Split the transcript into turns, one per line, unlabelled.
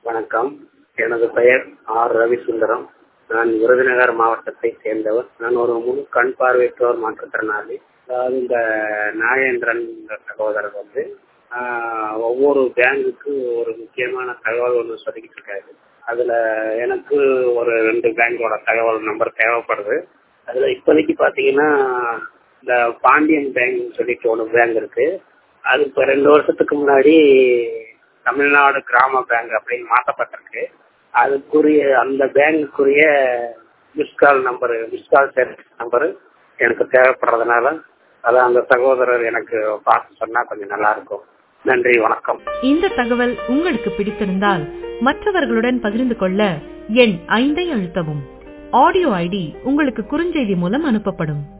வணக்கம் எனது பெயர் ஆர் ரவிசுந்தரம் நான் விருதுநகர் மாவட்டத்தை சேர்ந்தவர் நான் ஒரு முழு கண் பார்வையற்றோர் மாற்றுத்திறனாளி அதாவது இந்த நாகேந்திரன் என்ற சகோதரர் வந்து ஆஹ், ஒவ்வொரு பேங்குக்கு ஒரு முக்கியமான தகவல் ஒன்று சொல்லிக்கிட்டு இருக்காரு அதுல எனக்கு ஒரு ரெண்டு பேங்கோட தகவல் நம்பர் தேவைப்படுது அதுல இப்போதைக்கு பாத்தீங்கன்னா இந்த பாண்டியன் பேங்க் சொல்லிட்டு ஒரு பேங்க் இருக்கு அது இப்ப ரெண்டு வருஷத்துக்கு முன்னாடி தமிழ்நாடு கிராம பேங்க் அப்படின்னு மாற்றப்பட்டிருக்கு அதுக்குரிய அந்த பேங்குக்குரிய missed call number missed call service number எனக்கு தேவைப்படுறதுனால அதான் அந்த சகோதரர் எனக்கு பார்த்து சொன்னா கொஞ்சம் நல்லா இருக்கும் நன்றி வணக்கம்
இந்த தகவல் உங்களுக்கு பிடித்திருந்தால் மற்றவர்களுடன் பகிர்ந்து கொள்ள எண் ஐந்தை அழுத்தவும் ஆடியோ ஐடி உங்களுக்கு குறுஞ்செய்தி மூலம் அனுப்பப்படும்